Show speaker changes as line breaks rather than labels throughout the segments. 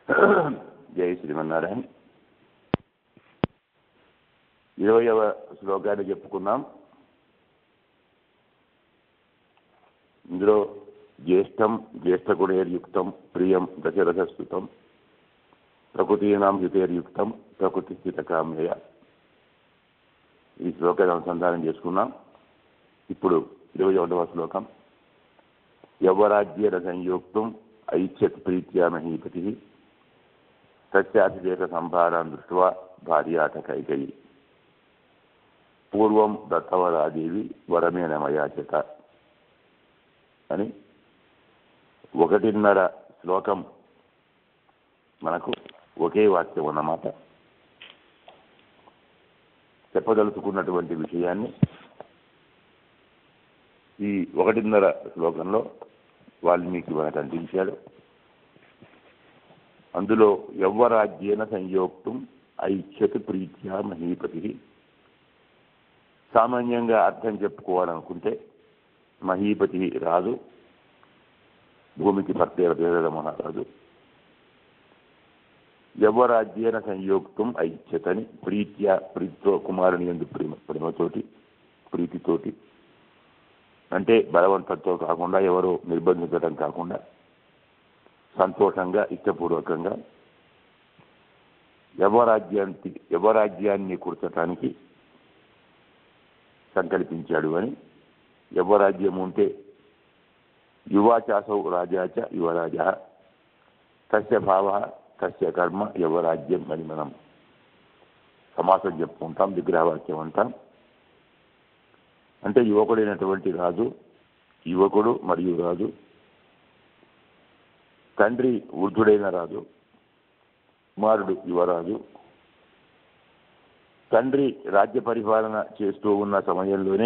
జై శ్రీమన్నారాయణ ఇరవయవ శ్లోకాన్ని చెప్పుకున్నాం ఇందులో జ్యేష్టం జ్యేష్ఠగుణేర్యుక్తం ప్రియం దశరథస్థుతం ప్రకృతీనాం హితేర్యుక్తం ప్రకృతి స్థిత కామ్య ఈ శ్లోకాన్ని అనుసంధానం చేసుకున్నాం ఇప్పుడు ఇరవై ఒకటవ శ్లోకం యవరాజ్యేన సంయోక్తం ఐచ్ఛత్ ప్రీత్యా మహీపతి తస్యాతిదేక సంభారాన్ని దృష్ట్వా భార్యాట కైకయి పూర్వం దత్తవరాదేవి వరమేణ మయాచత అని ఒకటిన్నర శ్లోకం మనకు ఒకే వాక్యం అన్నమాట చెప్పదలుచుకున్నటువంటి విషయాన్ని ఈ ఒకటిన్నర శ్లోకంలో వాల్మీకి మనకు అందించాడు అందులో యవ్వరాజ్యేన సంయోక్తం ఐచ్ఛత్ ప్రీత్యా మహీపతి సామాన్యంగా అర్థం చెప్పుకోవాలనుకుంటే మహీపతి రాజు భూమికి పత్తేర దేవద మహారాజు యవ్వరాజ్యేన సంయోక్తం ఐచ్ఛతని ప్రీత్యా ప్రీతితో కుమారుని ఎందు ప్రేమ ప్రేమతోటి ప్రీతితోటి అంటే బలవంతంతో కాకుండా ఎవరో నిర్బంధించడం కాకుండా సంతోషంగా ఇష్టపూర్వకంగా యవరాజ్యాన్ని యవరాజ్యాన్ని కూర్చటానికి సంకల్పించాడు అని యవరాజ్యం ఉంటే యువాచాసౌ రాజాచ యువరాజ తస్య భావ తస్య కర్మ యవరాజ్యం అని మనం సమాసం చెప్పుకుంటాం విగ్రహవాక్యం అంటాం అంటే యువకుడైనటువంటి రాజు యువకుడు మరియు రాజు తండ్రి వృద్ధుడైన రాజు కుమారుడు యువరాజు తండ్రి రాజ్య పరిపాలన చేస్తూ ఉన్న సమయంలోనే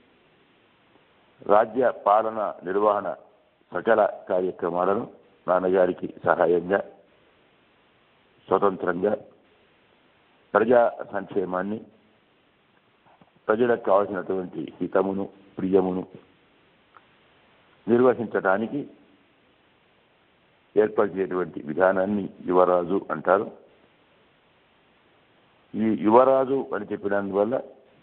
రాజ్య పాలన నిర్వహణ సకల కార్యక్రమాలను నాన్నగారికి సహాయంగా స్వతంత్రంగా ప్రజా సంక్షేమాన్ని ప్రజలకు కావలసినటువంటి హితమును ప్రియమును నిర్వహించడానికి ఏర్పరిచేటువంటి విధానాన్ని యువరాజు అంటారు ఈ యువరాజు అని చెప్పినందువల్ల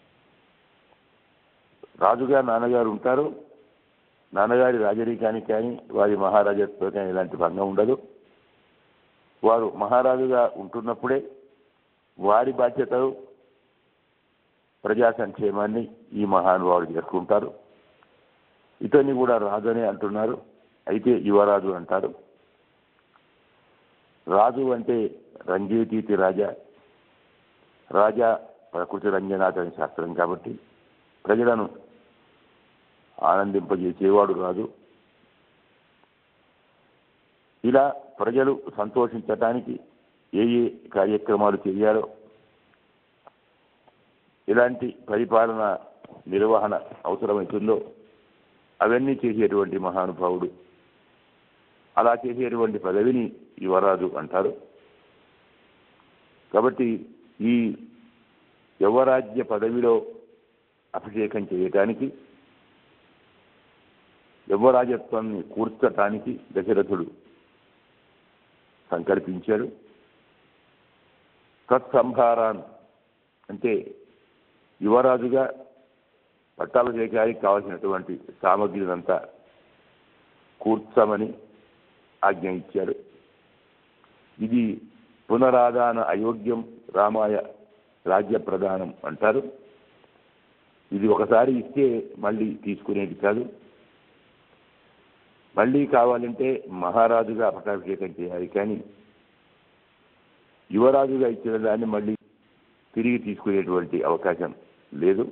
రాజుగా నాన్నగారు ఉంటారు నాన్నగారి రాజరీకానికి కానీ వారి మహారాజత్వం కానీ ఇలాంటి భంగం ఉండదు వారు మహారాజుగా ఉంటున్నప్పుడే వారి బాధ్యతలు ప్రజా సంక్షేమాన్ని ఈ మహానుభావుడు చేసుకుంటారు ఇతన్ని కూడా రాజునే అంటున్నారు అయితే యువరాజు అంటారు రాజు అంటే రంగేతీతి రాజా రాజా ప్రకృతి రంజనాథ్ అనే శాస్త్రం కాబట్టి ప్రజలను ఆనందింపజేసేవాడు రాజు ఇలా ప్రజలు సంతోషించటానికి ఏ ఏ కార్యక్రమాలు చేయాలో ఎలాంటి పరిపాలన నిర్వహణ అవసరమవుతుందో అవన్నీ చేసేటువంటి మహానుభావుడు అలా చేసేటువంటి పదవిని యువరాజు అంటారు కాబట్టి ఈ యువరాజ్య పదవిలో అభిషేకం చేయటానికి యువరాజత్వాన్ని కూర్చటానికి దశరథుడు సంకల్పించాడు తత్సంహారాన్ అంటే యువరాజుగా పట్టాల చేయడానికి కావలసినటువంటి సామగ్రినంతా కూర్చమని ఆజ్ఞ ఇచ్చాడు ఇది పునరాదాన అయోగ్యం రామాయ రాజ్య ప్రధానం అంటారు ఇది ఒకసారి ఇస్తే మళ్ళీ తీసుకునేది కాదు మళ్ళీ కావాలంటే మహారాజుగా పట్టాభిషేకం చేయాలి కానీ యువరాజుగా ఇచ్చిన దాన్ని మళ్ళీ తిరిగి తీసుకునేటువంటి అవకాశం లేదు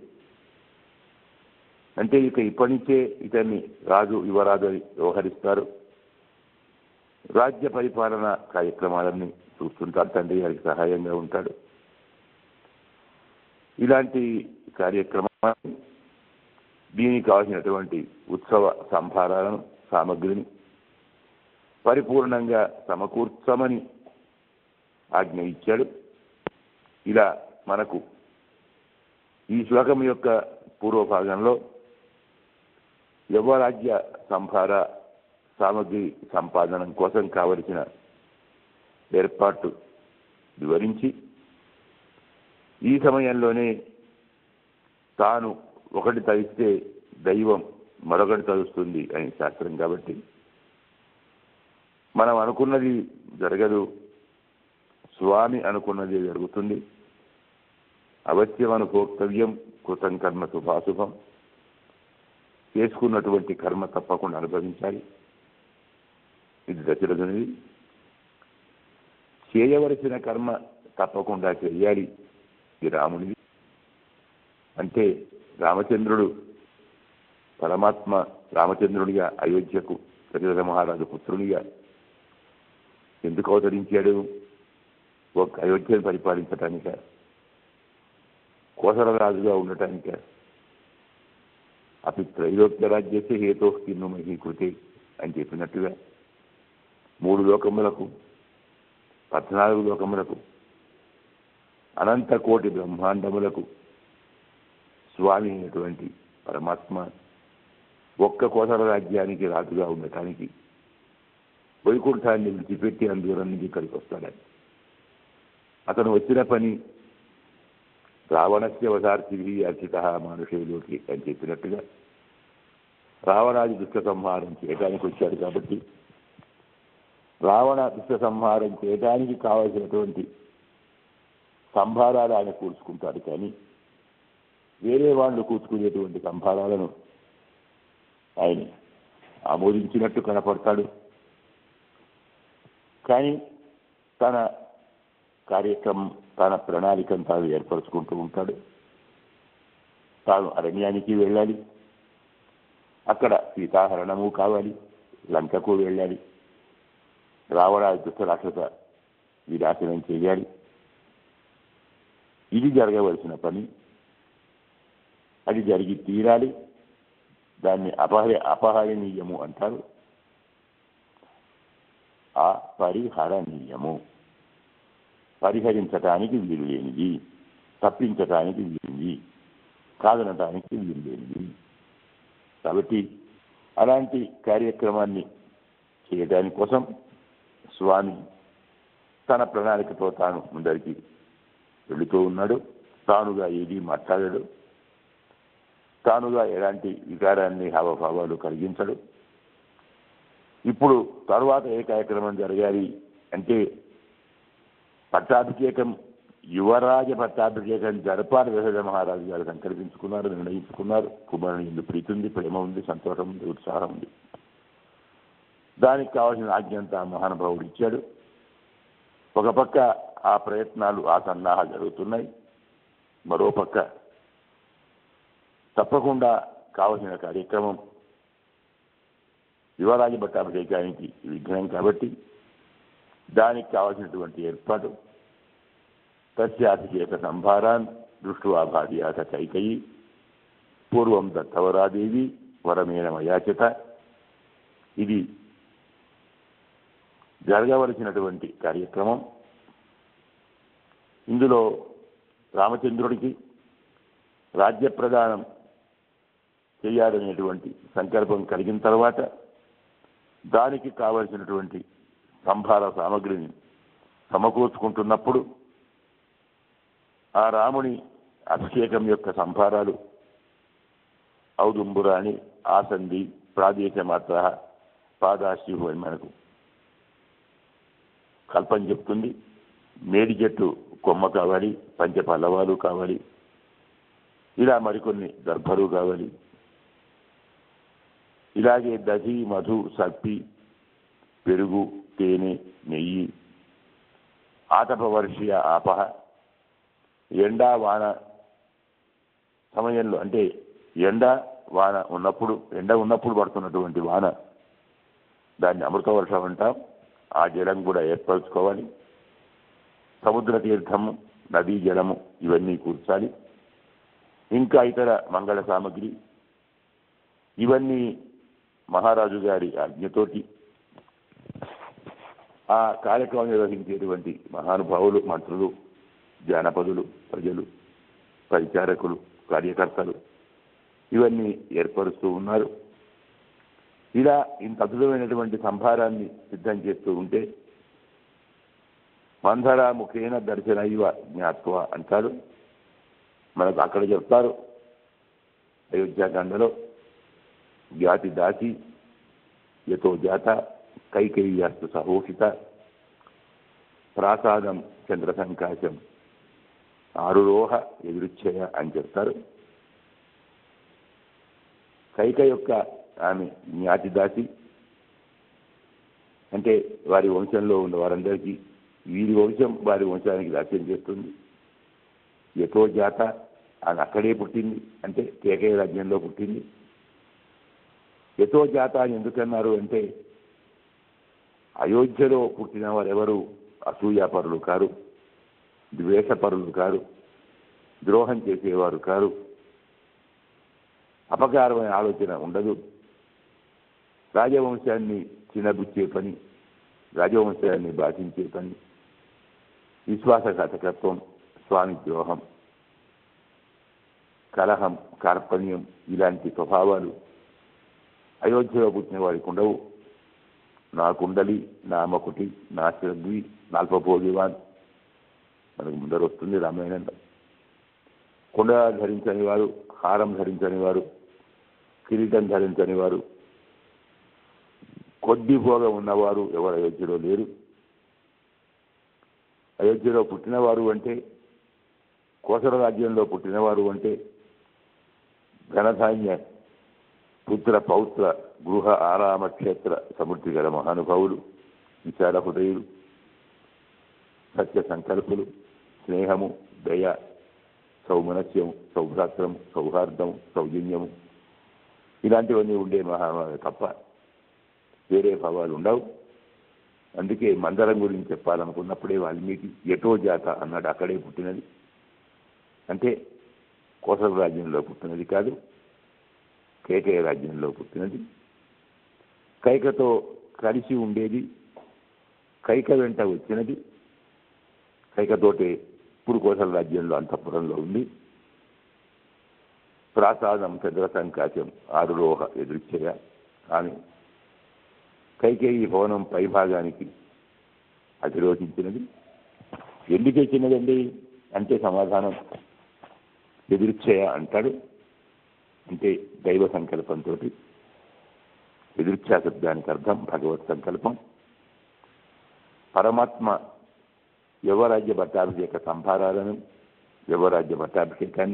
అంటే ఇక ఇప్పటి నుంచే ఇతన్ని రాజు యువరాజు వ్యవహరిస్తారు రాజ్య పరిపాలన కార్యక్రమాలన్నీ చూస్తుంటారు తండ్రి గారికి సహాయంగా ఉంటాడు ఇలాంటి కార్యక్రమాన్ని దీనికి కావాల్సినటువంటి ఉత్సవ సంభారాలను సామగ్రిని పరిపూర్ణంగా సమకూర్చమని ఆజ్ఞ ఇచ్చాడు ఇలా మనకు ఈ శ్లోకం యొక్క పూర్వభాగంలో యువరాజ్య సంభార సామగ్రి సంపాదనం కోసం కావలసిన ఏర్పాటు వివరించి ఈ సమయంలోనే తాను ఒకటి తలిస్తే దైవం మరొకటి తలుస్తుంది అని శాస్త్రం కాబట్టి మనం అనుకున్నది జరగదు స్వామి అనుకున్నది జరుగుతుంది అవశ్యం అనుకోక్తవ్యం కృతం కర్మ శుభాశుభం చేసుకున్నటువంటి కర్మ తప్పకుండా అనుభవించాలి ఇది దశరథునిది చేయవలసిన కర్మ తప్పకుండా చేయాలి ఇది రామునిది అంటే రామచంద్రుడు పరమాత్మ రామచంద్రునిగా అయోధ్యకు దశరథ మహారాజు పుత్రునిగా ఎందుకు అవతరించాడు ఒక అయోధ్యను పరిపాలించటానిక కోసలరాజుగా ఉండటానిక అపి త్రైలోక్య రాజ్యస్తే హేతో కిన్ను మహీకృతే అని చెప్పినట్టుగా మూడు లోకములకు పద్నాలుగు లోకములకు అనంత కోటి బ్రహ్మాండములకు స్వామి అయినటువంటి పరమాత్మ ఒక్క కోసల రాజ్యానికి రాజుగా ఉండటానికి వైకుంఠాన్ని విడిచిపెట్టి అందువరం నుంచి ఇక్కడికి వస్తాడని అతను వచ్చిన పని రావణస్య వసార్థి అర్చిత మానుషేలోకి అని చెప్పినట్టుగా రావణాది దుష్ట సంహారం చేయడానికి వచ్చాడు కాబట్టి రావణ దుష్ట సంహారం చేయడానికి కావలసినటువంటి సంభారాలు ఆయన కూర్చుకుంటాడు కానీ వేరే వాళ్ళు కూర్చుకునేటువంటి సంభారాలను ఆయన ఆమోదించినట్టు కనపడతాడు కానీ తన కార్యక్రమం తన ప్రణాళికను తాను ఏర్పరచుకుంటూ ఉంటాడు తాను అరణ్యానికి వెళ్ళాలి అక్కడ సీతాహరణము కావాలి లంకకు వెళ్ళాలి రావణాది దుష్ట రాక్షస వినాశనం చేయాలి ఇది జరగవలసిన పని అది జరిగి తీరాలి దాన్ని అపహరి అపహరణీయము అంటారు అపరిహరణీయము పరిహరించటానికి వీలు లేనిది తప్పించటానికి వీలుంది కాదనటానికి వీలు లేనిది కాబట్టి అలాంటి కార్యక్రమాన్ని చేయడానికి కోసం స్వామి తన ప్రణాళికతో తాను ముందరికి వెళుతూ ఉన్నాడు తానుగా ఏది మాట్లాడాడు తానుగా ఎలాంటి వికారాన్ని హావభావాలు కలిగించడు ఇప్పుడు తరువాత ఏ కార్యక్రమం జరగాలి అంటే పట్టాభిషేకం యువరాజ పట్టాభిషేకం జరపాలి దశరథ మహారాజు గారు సంకల్పించుకున్నారు నిర్ణయించుకున్నారు కుమారుని ఎందుకు ప్రీతి ఉంది ప్రేమ ఉంది సంతోషం ఉంది ఉత్సాహం ఉంది దానికి కావాల్సిన ఆజ్ఞంతా మహానుభావుడు ఇచ్చాడు ఒక పక్క ఆ ప్రయత్నాలు ఆ సన్నాహాలు జరుగుతున్నాయి మరో పక్క తప్పకుండా కావలసిన కార్యక్రమం యువరాజ పట్టాభిషేకానికి విఘ్నం కాబట్టి దానికి కావలసినటువంటి ఏర్పాటు తస్యాభిషేక సంభారాన్ దృష్ట్వా భార్యాత కైకయి పూర్వం దత్తవరాదేవి వరమేణ మయాచత ఇది జరగవలసినటువంటి కార్యక్రమం ఇందులో రామచంద్రుడికి రాజ్య ప్రదానం చేయాలనేటువంటి సంకల్పం కలిగిన తర్వాత దానికి కావలసినటువంటి సంభార సామగ్రిని సమకూర్చుకుంటున్నప్పుడు ఆ రాముని అభిషేకం యొక్క సంభారాలు ఔదుంబురాణి ఆసంది ప్రాదేశ మాత్ర పాదాశివు అని మనకు కల్పన చెప్తుంది మేడి చెట్టు కొమ్మ కావాలి పంచ పల్లవాలు కావాలి ఇలా మరికొన్ని దర్భలు కావాలి ఇలాగే దధి మధు సర్పి పెరుగు తేనె నెయ్యి ఆతపవర్షీయ ఆపహ ఎండ వాన సమయంలో అంటే ఎండ వాన ఉన్నప్పుడు ఎండ ఉన్నప్పుడు పడుతున్నటువంటి వాన దాన్ని అమృత వర్షం అంటాం ఆ జలం కూడా ఏర్పరచుకోవాలి సముద్ర తీర్థము నదీ జలము ఇవన్నీ కూర్చాలి ఇంకా ఇతర మంగళ సామగ్రి ఇవన్నీ మహారాజు గారి ఆజ్ఞతోటి ఆ కార్యక్రమం నిర్వహించేటువంటి మహానుభావులు మంత్రులు జానపదులు ప్రజలు పరిచారకులు కార్యకర్తలు ఇవన్నీ ఏర్పరుస్తూ ఉన్నారు ఇలా ఇంత అద్భుతమైనటువంటి సంభారాన్ని సిద్ధం చేస్తూ ఉంటే మంధరాముఖేన దర్శనైవ జ్ఞాత్వ అంటాడు మనకు అక్కడ చెప్తారు అయోధ్యాకాండలో జాతి దాసి యతో జాత కైకేయ్యాస్తు సహోషిత ప్రాసాదం చంద్రసంకాశం ఆరురోహ ఎదురుచ్ఛయ అని చెప్తారు కైక యొక్క ఆమె జ్ఞాతి దాసి అంటే వారి వంశంలో ఉన్న వారందరికీ వీరి వంశం వారి వంశానికి దాస్యం చేస్తుంది ఎతో జాత ఆమె అక్కడే పుట్టింది అంటే కేకయ రాజ్యంలో పుట్టింది ఎతో జాత అని ఎందుకన్నారు అంటే అయోధ్యలో పుట్టిన వారెవరు అసూయాపరులు కారు ద్వేషపరులు కారు ద్రోహం చేసేవారు కారు అపకారమైన ఆలోచన ఉండదు రాజవంశాన్ని చిన్నబుచ్చే పని రాజవంశాన్ని బాధించే పని విశ్వాసఘాతకత్వం స్వామి ద్రోహం కలహం కార్పణ్యం ఇలాంటి స్వభావాలు అయోధ్యలో పుట్టిన వారికి ఉండవు నా కుండలి నా మకుటి నా శ్రద్వి నాల్పపోగివాన్ మనకు ముందర వస్తుంది రామాయణంలో కుండ ధరించని వారు హారం ధరించని వారు కిరీటం ధరించని వారు కొద్ది భోగం ఉన్నవారు ఎవరు అయోధ్యలో లేరు అయోధ్యలో పుట్టినవారు అంటే కోసల రాజ్యంలో పుట్టినవారు అంటే ఘనధాన్య పుత్ర పౌత్ర గృహ ఆరామ క్షేత్ర సమృద్ధి గల మహానుభావులు విశాల హృదయులు సత్య సంకల్పులు స్నేహము దయ సౌమనస్యం సౌభ్రాత్రం సౌహార్దం సౌజన్యము ఇలాంటివన్నీ ఉండే మహా తప్ప వేరే భావాలు ఉండవు అందుకే మందరం గురించి చెప్పాలనుకున్నప్పుడే వాల్మీకి ఎటో జాత అన్నాడు అక్కడే పుట్టినది అంటే కోసల రాజ్యంలో పుట్టినది కాదు కేకయ రాజ్యంలో పుట్టినది కైకతో కలిసి ఉండేది కైక వెంట వచ్చినది కైకతోటే ఇప్పుడు కోసల రాజ్యంలో అంతఃపురంలో ఉంది ప్రాసాదం చంద్ర సంకాశం ఆరులోహ ఎదురిచ్చయ ఆమె కైకేయి భవనం పైభాగానికి అధిరోహించినది ఎందుకు వచ్చినదండి అంటే సమాధానం ఎదురిచ్చయ అంటాడు అంటే దైవ సంకల్పంతో ఎదుర్చా శబ్దానికి అర్థం భగవత్ సంకల్పం పరమాత్మ యువరాజ్య పట్టాభిషేక సంభారాలను యువరాజ్య పట్టాభిషేకాన్ని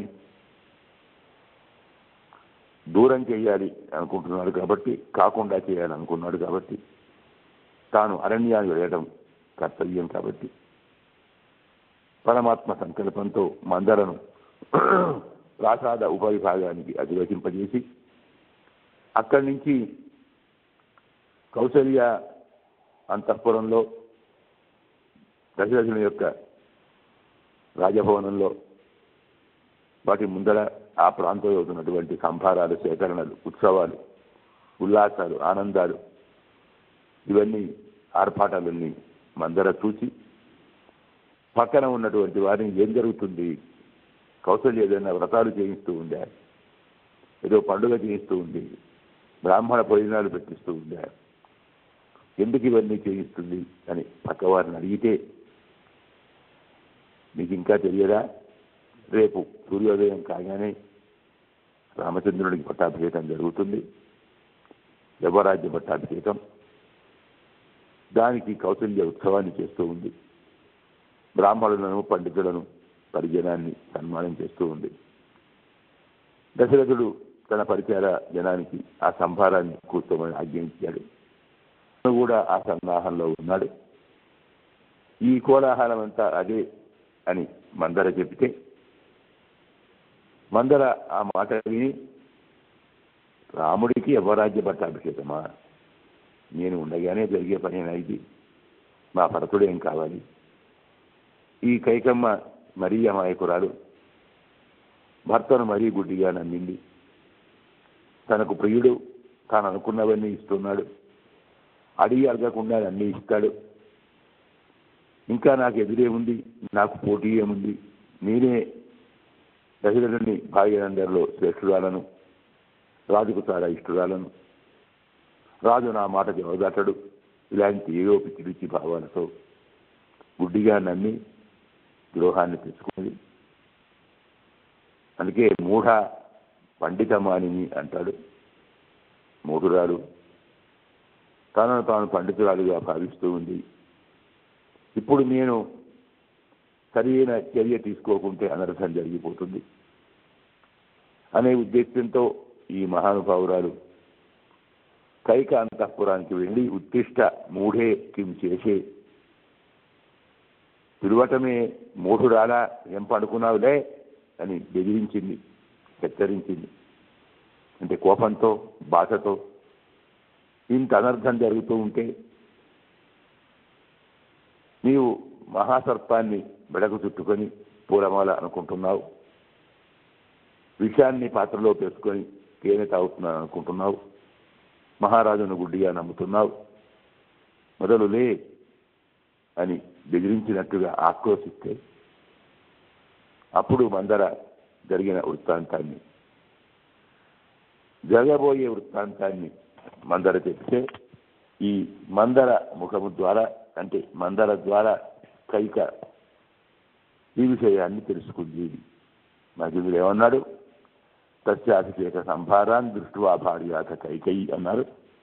దూరం చేయాలి అనుకుంటున్నాడు కాబట్టి కాకుండా చేయాలనుకున్నాడు కాబట్టి తాను అరణ్యాన్ని వెళ్ళడం కర్తవ్యం కాబట్టి పరమాత్మ సంకల్పంతో మందరను ప్రాసాద ఉపవిభాగానికి అధివసింపజేసి అక్కడి నుంచి కౌశల్య అంతఃపురంలో దశరథుని యొక్క రాజభవనంలో వాటి ముందర ఆ ప్రాంతంలో ఉన్నటువంటి సంభారాలు సేకరణలు ఉత్సవాలు ఉల్లాసాలు ఆనందాలు ఇవన్నీ ఆర్భాటాలన్నీ మందర చూసి పక్కన ఉన్నటువంటి వారిని ఏం జరుగుతుంది కౌశల్య ఏదైనా వ్రతాలు చేయిస్తూ ఉందా ఏదో పండుగ చేయిస్తూ ఉంది బ్రాహ్మణ భోజనాలు పెట్టిస్తూ ఉందా ఎందుకు ఇవన్నీ చేయిస్తుంది అని పక్కవారిని అడిగితే మీకు ఇంకా తెలియదా రేపు సూర్యోదయం కాగానే రామచంద్రుడికి పట్టాభిషేకం జరుగుతుంది యవరాజ్య పట్టాభిషేకం దానికి కౌశల్య ఉత్సవాన్ని చేస్తూ ఉంది బ్రాహ్మణులను పండితులను పరిజనాన్ని సన్మానం చేస్తూ ఉంది దశరథుడు తన పరిచార జనానికి ఆ సంభారాన్ని కూర్చోమని ఆజ్ఞయించాడు కూడా ఆ సన్నాహంలో ఉన్నాడు ఈ కోలాహలం అంతా అదే అని మందర చెప్తే మందర ఆ మాట విని రాముడికి యవరాజ్య పట్టాభిషేకమా నేను ఉండగానే జరిగే పనేనా ఇది మా భరతుడేం కావాలి ఈ కైకమ్మ మరీ అమాయకురాలు భర్తను మరీ గుడ్డిగా నమ్మింది తనకు ప్రియుడు తాను అనుకున్నవన్నీ ఇస్తున్నాడు అడిగి అడగకుండా అన్నీ ఇస్తాడు ఇంకా నాకు ఎదురే ఉంది నాకు పోటీ ఏముంది నేనే దశరథుని భాగ్యనందరిలో శ్రేష్ఠురాలను రాజుకు చాలా ఇష్టురాలను రాజు నా మాట జవదాటడు ఇలాంటి ఏవో పిచ్చి పిచ్చి భావాలతో గుడ్డిగా నమ్మి ద్రోహాన్ని తెచ్చుకున్నది అందుకే మూఢ పండితమానిని అంటాడు మూఢురాలు తనను తాను పండితురాలుగా భావిస్తూ ఉంది ఇప్పుడు నేను సరైన చర్య తీసుకోకుంటే అనర్థం జరిగిపోతుంది అనే ఉద్దేశంతో ఈ మహానుభావురాలు కైక అంతఃపురానికి వెళ్ళి ఉత్తిష్ట మూఢే కిం చేసే పిలువటమే మూఢురాలా ఏం పడుకున్నావులే అని బెదిరించింది హెచ్చరించింది అంటే కోపంతో బాధతో ఇంత అనర్థం జరుగుతూ ఉంటే నీవు మహాసర్పాన్ని బెడకు చుట్టుకొని పూలమాల అనుకుంటున్నావు విషయాన్ని పాత్రలో పెట్టుకొని తేనె తాగుతున్నాను అనుకుంటున్నావు మహారాజును గుడ్డిగా నమ్ముతున్నావు మొదలులే అని బెదిరించినట్టుగా ఆక్రోశిస్తే అప్పుడు మందర జరిగిన వృత్తాంతాన్ని జరగబోయే వృత్తాంతాన్ని మందర చెప్తే ఈ మందర ముఖము ద్వారా అంటే మందర ద్వారా కైక ఈ విషయాన్ని తెలుసుకుంది మధ్యుడు ఏమన్నాడు తస్యాభిషేక సంభారాన్ని దృష్టివా భార్యాత కైకై అన్నారు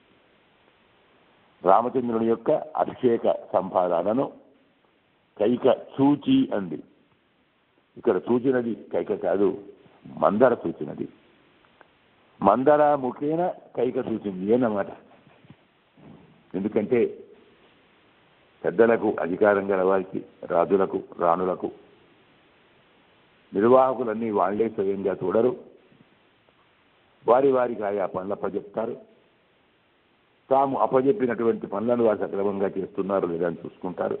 రామచంద్రుని యొక్క అభిషేక సంభారాలను కైక చూచి అంది ఇక్కడ చూచినది కైక కాదు మందర చూచినది మందర ముఖేన కైక చూచింది అన్నమాట ఎందుకంటే పెద్దలకు అధికారం గల వారికి రాజులకు రాణులకు నిర్వాహకులన్నీ వాళ్లే స్వయంగా చూడరు వారి వారికి ఆయా పనులు అప్పచెప్తారు తాము అప్పచెప్పినటువంటి పనులను వారు సక్రమంగా చేస్తున్నారు లేదా అని చూసుకుంటారు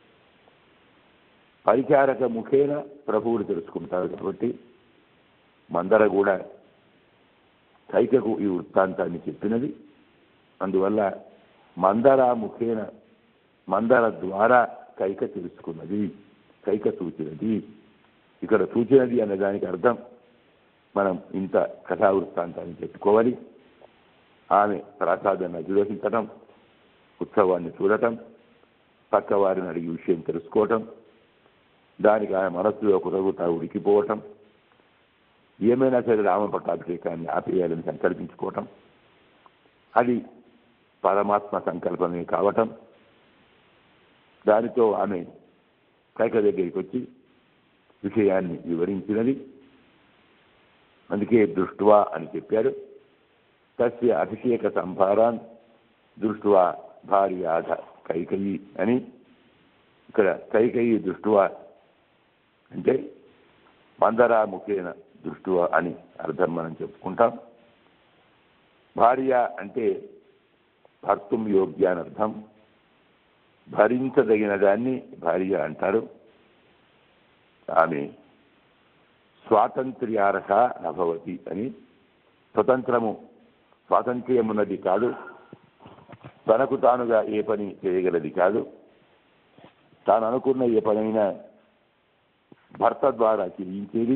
పరిచారక ముఖేన ప్రభువులు తెలుసుకుంటారు కాబట్టి మందర కూడా కైకకు ఈ వృత్తాంతాన్ని చెప్పినది అందువల్ల మందర ముఖేన మందర ద్వారా కైక తెలుసుకున్నది కైక చూచినది ఇక్కడ చూచినది అనే దానికి అర్థం మనం ఇంత కథా వృత్తాంతాన్ని చెప్పుకోవాలి ఆమె ప్రసాదాన్ని అధిరోహించటం ఉత్సవాన్ని చూడటం పక్క వారిని అడిగి విషయం తెలుసుకోవటం దానికి ఆమె మనస్సులో కుదగుతా ఉడికిపోవటం ఏమైనా సరే రామ పట్టాభిషేకాన్ని ఆపేయాలని సంకల్పించుకోవటం అది పరమాత్మ సంకల్పమే కావటం దానితో ఆమె కైక దగ్గరికి వచ్చి విషయాన్ని వివరించినది అందుకే దృష్టువా అని చెప్పారు తస్య అభిషేక సంభారాన్ దృష్టువా భార్యాధ కైకయి అని ఇక్కడ కైకయి దృష్టువా అంటే మందరా ముఖేన దృష్టువా అని అర్థం మనం చెప్పుకుంటాం భార్య అంటే భర్తుం యోగ్య అని అర్థం భరించదగిన దాన్ని భార్య అంటారు ఆమె స్వాతంత్ర్యార్హ నభవతి అని స్వతంత్రము స్వాతంత్ర్యమున్నది కాదు తనకు తానుగా ఏ పని చేయగలది కాదు తాను అనుకున్న ఏ పనైనా భర్త ద్వారా చేయించేది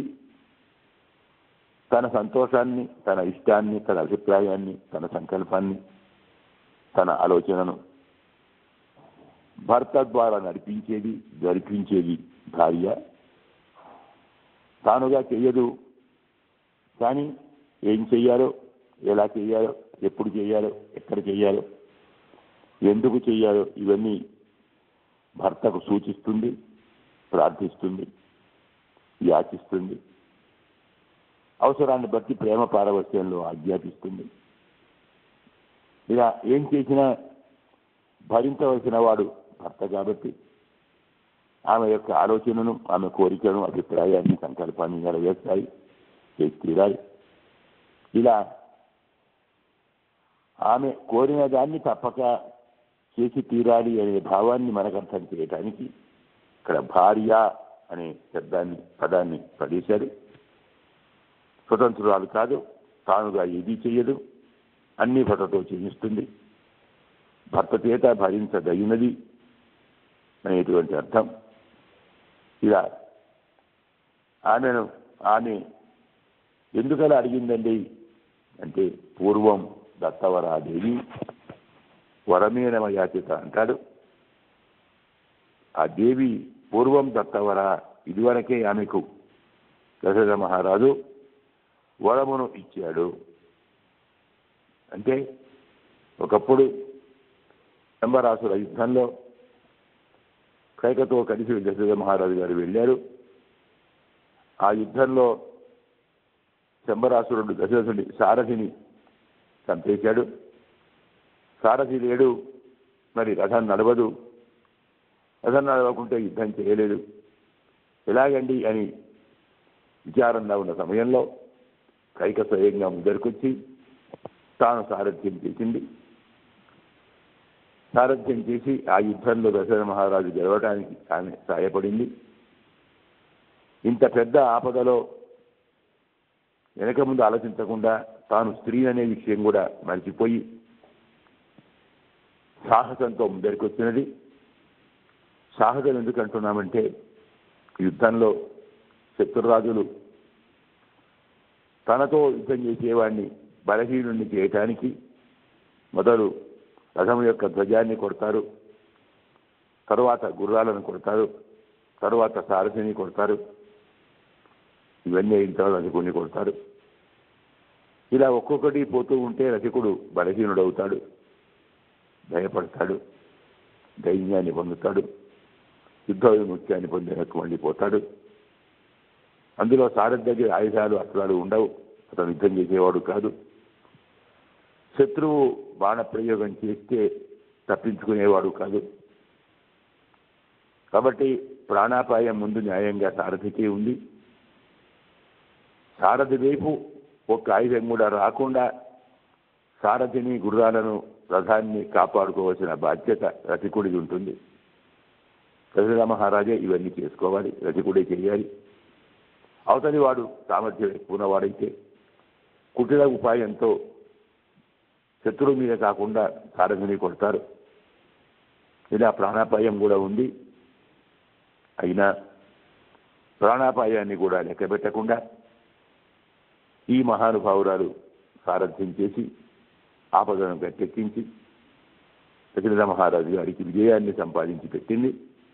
తన సంతోషాన్ని తన ఇష్టాన్ని తన అభిప్రాయాన్ని తన సంకల్పాన్ని తన ఆలోచనను భర్త ద్వారా నడిపించేది జరిపించేది భార్య తానుగా చెయ్యదు కానీ ఏం చెయ్యాలో ఎలా చెయ్యాలో ఎప్పుడు చెయ్యాలో ఎక్కడ చెయ్యాలో ఎందుకు చెయ్యాలో ఇవన్నీ భర్తకు సూచిస్తుంది ప్రార్థిస్తుంది యాచిస్తుంది అవసరాన్ని బట్టి ప్రేమ పారవస్యంలో ఆజ్ఞాపిస్తుంది ఇలా ఏం చేసినా భరించవలసిన వాడు భర్త కాబట్టి ఆమె యొక్క ఆలోచనను ఆమె కోరికను అభిప్రాయాన్ని సంకల్పాన్ని నెరవేర్చాలి చేసి తీరాలి ఇలా ఆమె కోరిన దాన్ని తప్పక చేసి తీరాలి అనే భావాన్ని మనకు అర్థం చేయటానికి ఇక్కడ భార్య అనే శబ్దాన్ని పదాన్ని పడేశారు స్వతంత్రురాలు కాదు తానుగా ఏదీ చెయ్యదు అన్ని భర్తతో చేయిస్తుంది భర్త చేత భరించదగినది అనేటువంటి అర్థం ఇలా ఆమెను ఆమె ఎందుకలా అడిగిందండి అంటే పూర్వం దత్తవరాదేవి వరమేనమ యాచిత అంటాడు ఆ దేవి పూర్వం దత్తవర ఇదివరకే ఆమెకు దశరథ మహారాజు వరమును ఇచ్చాడు అంటే ఒకప్పుడు శంబరాసుల యుద్ధంలో కైకతో కలిసి దశరథ మహారాజు గారు వెళ్ళారు ఆ యుద్ధంలో శంబరాసురుడు దశరథుడి సారథిని చంపేశాడు సారథి లేడు మరి రథం నడవదు రథం నడవకుంటే యుద్ధం చేయలేదు ఎలాగండి అని విచారంగా ఉన్న సమయంలో కైక స్వయంగా ముందరికొచ్చి తాను సారథ్యం చేసింది సారథ్యం చేసి ఆ యుద్ధంలో దశరథ మహారాజు గెలవడానికి ఆమె సహాయపడింది ఇంత పెద్ద ఆపదలో వెనక ముందు ఆలోచించకుండా తాను స్త్రీ అనే విషయం కూడా మర్చిపోయి సాహసంతో ముందరికి వచ్చినది సాహసం ఎందుకు అంటున్నామంటే యుద్ధంలో శత్రురాజులు తనతో యుద్ధం చేసేవాడిని బలహీనుణ్ణి చేయటానికి మొదలు రథం యొక్క ధ్వజాన్ని కొడతారు తరువాత గుర్రాలను కొడతారు తరువాత సారథిని కొడతారు ఇవన్నీ అయిన తర్వాత రథికుడిని కొడతారు ఇలా ఒక్కొక్కటి పోతూ ఉంటే రథికుడు బలహీనుడవుతాడు భయపడతాడు ధైర్యాన్ని పొందుతాడు యుద్ధ విముక్త్యాన్ని పొందినకు వెళ్ళిపోతాడు అందులో సారథి దగ్గర ఆయుధాలు అస్త్రాలు ఉండవు అతను యుద్ధం చేసేవాడు కాదు శత్రువు బాణ ప్రయోగం చేస్తే తప్పించుకునేవాడు కాదు కాబట్టి ప్రాణాపాయం ముందు న్యాయంగా సారథికే ఉంది సారథి వైపు ఒక్క ఆయుధం కూడా రాకుండా సారథిని గుర్రాలను రథాన్ని కాపాడుకోవాల్సిన బాధ్యత రథికుడిది ఉంటుంది దశరథ మహారాజే ఇవన్నీ చేసుకోవాలి రథికుడే చేయాలి అవతలి వాడు సామర్థ్యం ఎక్కువ ఉన్నవాడైతే కుటిల ఉపాయంతో శత్రువు మీద కాకుండా సారథిని కొడతారు ఇలా ప్రాణాపాయం కూడా ఉంది అయినా ప్రాణాపాయాన్ని కూడా లెక్క పెట్టకుండా ఈ మహానుభావురాలు సారథ్యం చేసి ఆపదను గట్టెక్కించి దశరథ మహారాజు గారికి విజయాన్ని సంపాదించి పెట్టింది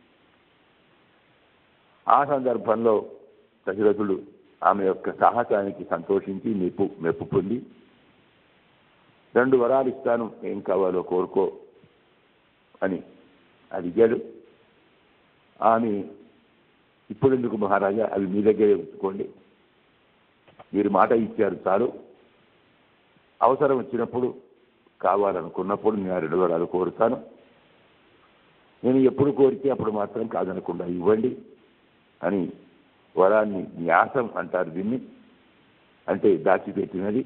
ఆ సందర్భంలో దశరథుడు ఆమె యొక్క సాహసానికి సంతోషించి మెప్పు మెప్పు పొంది రెండు వరాలు ఇస్తాను ఏం కావాలో కోరుకో అని అడిగాడు ఆమె ఇప్పుడెందుకు మహారాజా అవి మీ దగ్గరే ఉంచుకోండి మీరు మాట ఇచ్చారు చాలు అవసరం వచ్చినప్పుడు కావాలనుకున్నప్పుడు నేను ఆ రెండు వరాలు కోరుతాను నేను ఎప్పుడు కోరితే అప్పుడు మాత్రం కాదనకుండా ఇవ్వండి అని వరాన్ని న్యాసం అంటారు దీన్ని అంటే దాచిపెట్టినది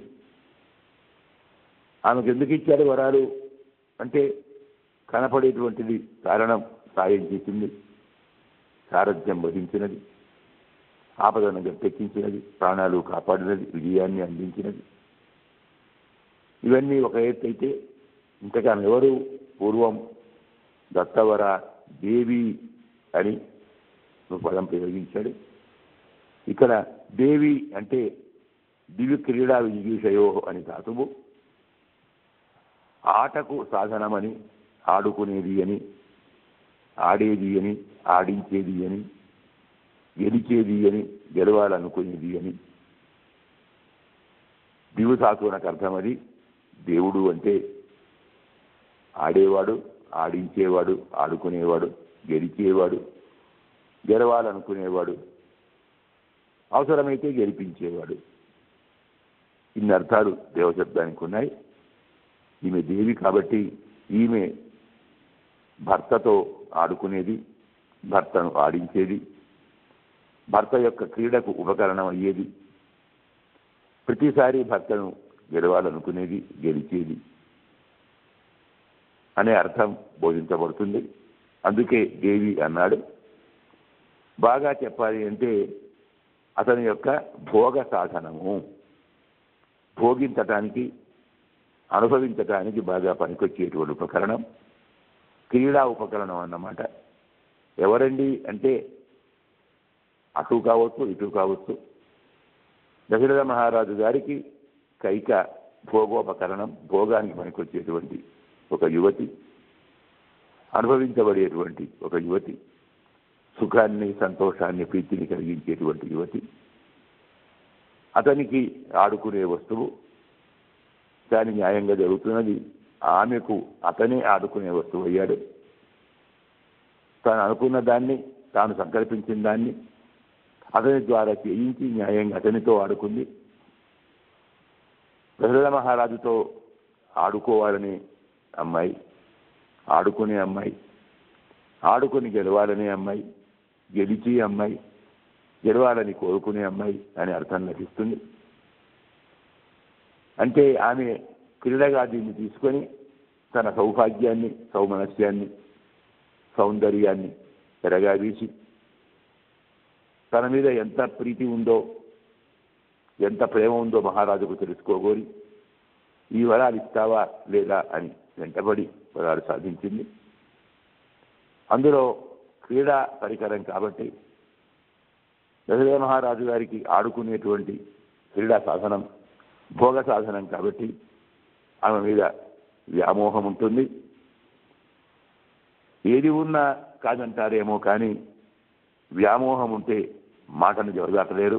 ఆమెకు ఎందుకు ఇచ్చారు వరాలు అంటే కనపడేటువంటిది కారణం సాయం చేసింది సారథ్యం వహించినది ఆపదను గట్టెక్కించినది ప్రాణాలు కాపాడినది విజయాన్ని అందించినది ఇవన్నీ ఒక ఎత్తు అయితే ఇంతగా ఎవరు పూర్వం దత్తవర దేవి అని ఒక పదం ప్రయోగించాడు ఇక్కడ దేవి అంటే దివ్య క్రీడా విజీషయో అని ధాతువు ఆటకు సాధనమని ఆడుకునేది అని ఆడేది అని ఆడించేది అని గెలిచేది అని గెలవాలనుకునేది అని దివుసాతునకు అర్థం అది దేవుడు అంటే ఆడేవాడు ఆడించేవాడు ఆడుకునేవాడు గెలిచేవాడు గెలవాలనుకునేవాడు అవసరమైతే గెలిపించేవాడు ఇన్ని అర్థాలు దేవశబ్దానికి ఉన్నాయి ఈమె దేవి కాబట్టి ఈమె భర్తతో ఆడుకునేది భర్తను ఆడించేది భర్త యొక్క క్రీడకు ఉపకరణం అయ్యేది ప్రతిసారి భర్తను గెలవాలనుకునేది గెలిచేది అనే అర్థం బోధించబడుతుంది అందుకే దేవి అన్నాడు బాగా చెప్పాలి అంటే అతని యొక్క భోగ సాధనము భోగించటానికి అనుభవించటానికి బాగా పనికొచ్చేటువంటి ఉపకరణం క్రీడా ఉపకరణం అన్నమాట ఎవరండి అంటే అటు కావచ్చు ఇటు కావచ్చు దశరథ మహారాజు గారికి కైక భోగోపకరణం భోగానికి పనికొచ్చేటువంటి ఒక యువతి అనుభవించబడేటువంటి ఒక యువతి సుఖాన్ని సంతోషాన్ని ప్రీతిని కలిగించేటువంటి యువతి అతనికి ఆడుకునే వస్తువు దాని న్యాయంగా జరుగుతున్నది ఆమెకు అతనే ఆడుకునే వస్తువు అయ్యాడు తాను అనుకున్న దాన్ని తాను సంకల్పించిన దాన్ని అతని ద్వారా చేయించి న్యాయంగా అతనితో ఆడుకుంది దశరథ మహారాజుతో ఆడుకోవాలనే అమ్మాయి ఆడుకునే అమ్మాయి ఆడుకొని గెలవాలనే అమ్మాయి గెలిచి అమ్మాయి గెలవాలని కోరుకునే అమ్మాయి అని అర్థం లభిస్తుంది అంటే ఆమె క్రీడగా దీన్ని తీసుకొని తన సౌభాగ్యాన్ని సౌమనస్యాన్ని సౌందర్యాన్ని పెరగా వీసి తన మీద ఎంత ప్రీతి ఉందో ఎంత ప్రేమ ఉందో మహారాజుకు తెలుసుకోగోరి ఈ వరాలు ఇస్తావా లేదా అని వెంటబడి వరాలు సాధించింది అందులో క్రీడా పరికరం కాబట్టి దశరథ మహారాజు గారికి ఆడుకునేటువంటి క్రీడా సాధనం భోగ సాధనం కాబట్టి ఆమె మీద వ్యామోహం ఉంటుంది ఏది ఉన్నా కాదంటారేమో కానీ వ్యామోహం ఉంటే మాటను జరగట్లేరు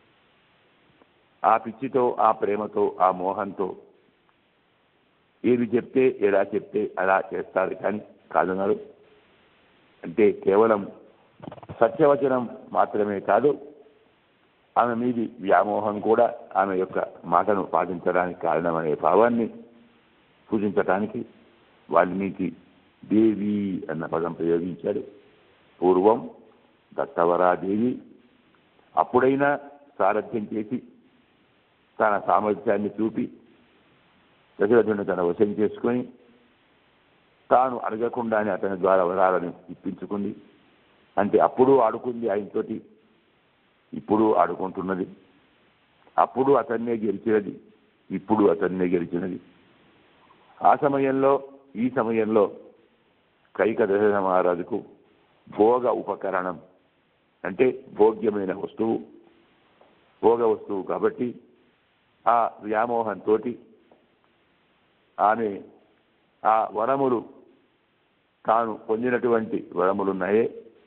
ఆ పిచ్చితో ఆ ప్రేమతో ఆ మోహంతో ఏది చెప్తే ఎలా చెప్తే అలా చేస్తారు కానీ కాదన్నారు అంటే కేవలం సత్యవచనం మాత్రమే కాదు ఆమె మీది వ్యామోహం కూడా ఆమె యొక్క మాటను పాటించడానికి కారణమనే భావాన్ని సూచించటానికి వాల్మీకి దేవి అన్న పదం ప్రయోగించాడు పూర్వం దత్తవరాదేవి అప్పుడైనా సారథ్యం చేసి తన సామర్థ్యాన్ని చూపి దశరథుని తన వశం చేసుకొని తాను అడగకుండానే అతని ద్వారా వరాలను ఇప్పించుకుంది అంటే అప్పుడు ఆడుకుంది ఆయనతోటి ఇప్పుడు ఆడుకుంటున్నది అప్పుడు అతన్నే గెలిచినది ఇప్పుడు అతన్నే గెలిచినది ఆ సమయంలో ఈ సమయంలో కైక దశరథ మహారాజుకు భోగ ఉపకరణం అంటే భోగ్యమైన వస్తువు భోగ వస్తువు కాబట్టి ఆ వ్యామోహంతో ఆమె ఆ వరములు తాను పొందినటువంటి వరములున్నాయే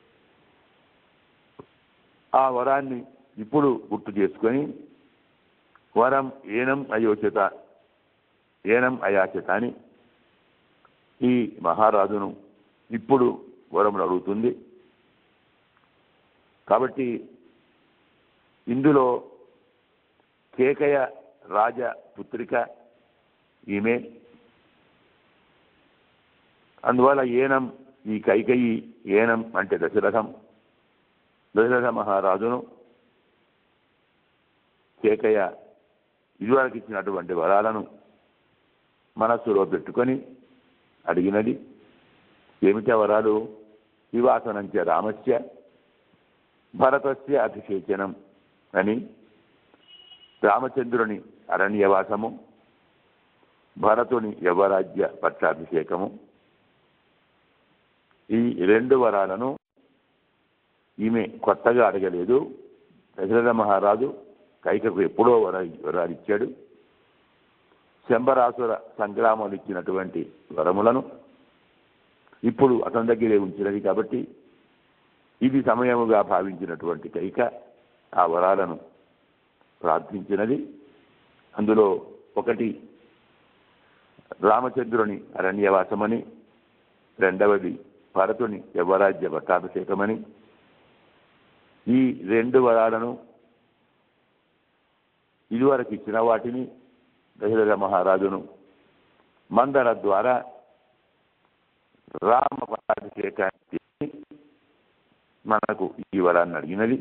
ఆ వరాన్ని ఇప్పుడు గుర్తు చేసుకొని వరం ఏనం అయోచిత ఏనం అయాచిత అని ఈ మహారాజును ఇప్పుడు వరములు అడుగుతుంది కాబట్టి ఇందులో కేకయ రాజ పుత్రిక ఈమె అందువల్ల ఏనం ఈ కైకయి ఏనం అంటే దశరథం దశరథ మహారాజును కేకయ ఇదివరకు ఇచ్చినటువంటి వరాలను మనస్సులో పెట్టుకొని అడిగినది ఏమిటా వరాలు వివాసనంచ రామస్య భరతస్య అభిషేచనం అని రామచంద్రుని అరణ్యవాసము భరతుని యవరాజ్య పట్టాభిషేకము ఈ రెండు వరాలను ఈమె కొత్తగా అడగలేదు దశరథ మహారాజు కైకకు ఎప్పుడో వర వరాలిచ్చాడు శంబరాసుర సంగ్రామాలు ఇచ్చినటువంటి వరములను ఇప్పుడు అతని దగ్గరే ఉంచినది కాబట్టి ఇది సమయముగా భావించినటువంటి కైక ఆ వరాలను ప్రార్థించినది అందులో ఒకటి రామచంద్రుని అరణ్యవాసమని రెండవది భరతుని యవరాజ్య పట్టాభిషేకమని ఈ రెండు వరాలను ఇదివరకు ఇచ్చిన వాటిని దశరథ మహారాజును మందర ద్వారా రామ పట్టాభిషేకాన్ని మనకు ఈ వరాన్ని అడిగినది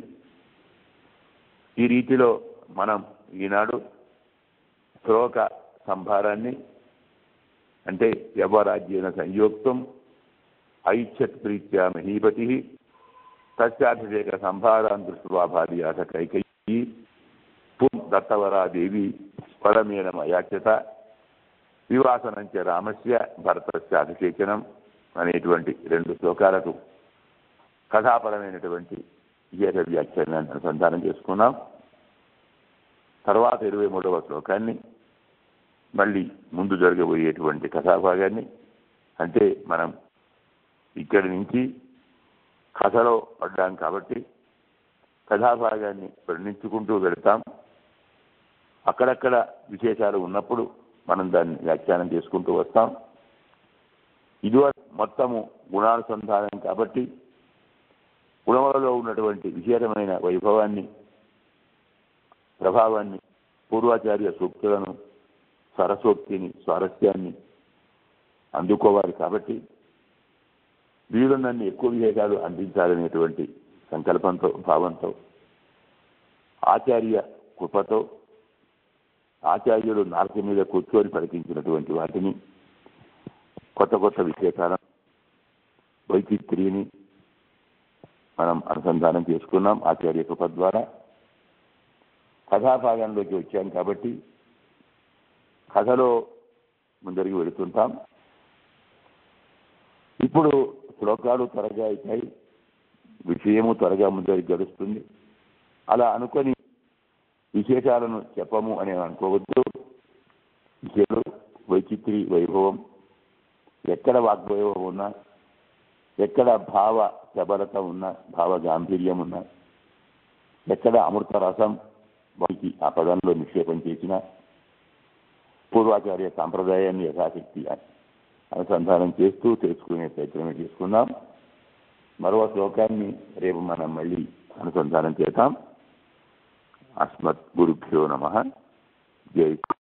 ఈ రీతిలో మనం ఈనాడు శ్లోక సంభారాన్ని అంటే యవరాజ్యేన సంయోక్తం ఐచ్ఛత్ ప్రీత్యా మహీపతి తస్యాభిషేక సంభారాన్ దృష్ట్వా భార్యాస కైకయీ పుం దత్తవరాదేవి పరమేణ మయాచ్యత వివాసనంచ రామస్య భరతస్య అభిషేచనం అనేటువంటి రెండు శ్లోకాలకు కథాపరమైనటువంటి విజేత వ్యాఖ్యానాన్ని అనుసంధానం చేసుకున్నాం తర్వాత ఇరవై మూడవ శ్లోకాన్ని మళ్ళీ ముందు జరగబోయేటువంటి కథాభాగాన్ని అంటే మనం ఇక్కడి నుంచి కథలో పడ్డాం కాబట్టి కథాభాగాన్ని వర్ణించుకుంటూ వెళతాం అక్కడక్కడ విశేషాలు ఉన్నప్పుడు మనం దాన్ని వ్యాఖ్యానం చేసుకుంటూ వస్తాం ఇదివరకు మొత్తము గుణానుసంధానం కాబట్టి గుణములలో ఉన్నటువంటి విశేషమైన వైభవాన్ని ప్రభావాన్ని పూర్వాచార్య సూక్తులను సరసోక్తిని స్వారస్యాన్ని అందుకోవాలి కాబట్టి వీరున్నన్ని ఎక్కువ విశేషాలు అందించాలనేటువంటి సంకల్పంతో భావంతో ఆచార్య కృపతో ఆచార్యుడు నారక మీద కూర్చొని పలికించినటువంటి వాటిని కొత్త కొత్త విశేషాలను వైచిత్రిని మనం అనుసంధానం చేసుకున్నాం ఆచార్య కృప ద్వారా కథాభాగంలోకి వచ్చాం కాబట్టి కథలో ముందరికి వెళుతుంటాం ఇప్పుడు శ్లోకాలు త్వరగా అవుతాయి విషయము త్వరగా ముందరికి గడుస్తుంది అలా అనుకొని విశేషాలను చెప్పము అని అనుకోవద్దు విషయాలు వైచిత్రి వైభవం ఎక్కడ వాగ్వైభవం ఉన్నా ఎక్కడ భావ ప్రబలత ఉన్నా భావ గాంభీర్యం ఉన్నా ఎక్కడ అమృత రసం వారికి ఆ పదంలో నిక్షేపం చేసిన పూర్వాచార్య సాంప్రదాయాన్ని యథాశక్తి అనుసంధానం చేస్తూ తెలుసుకునే ప్రయత్నమే చేసుకుందాం మరో శ్లోకాన్ని రేపు మనం మళ్ళీ అనుసంధానం చేద్దాం అస్మత్ గురుభ్యో నమ జై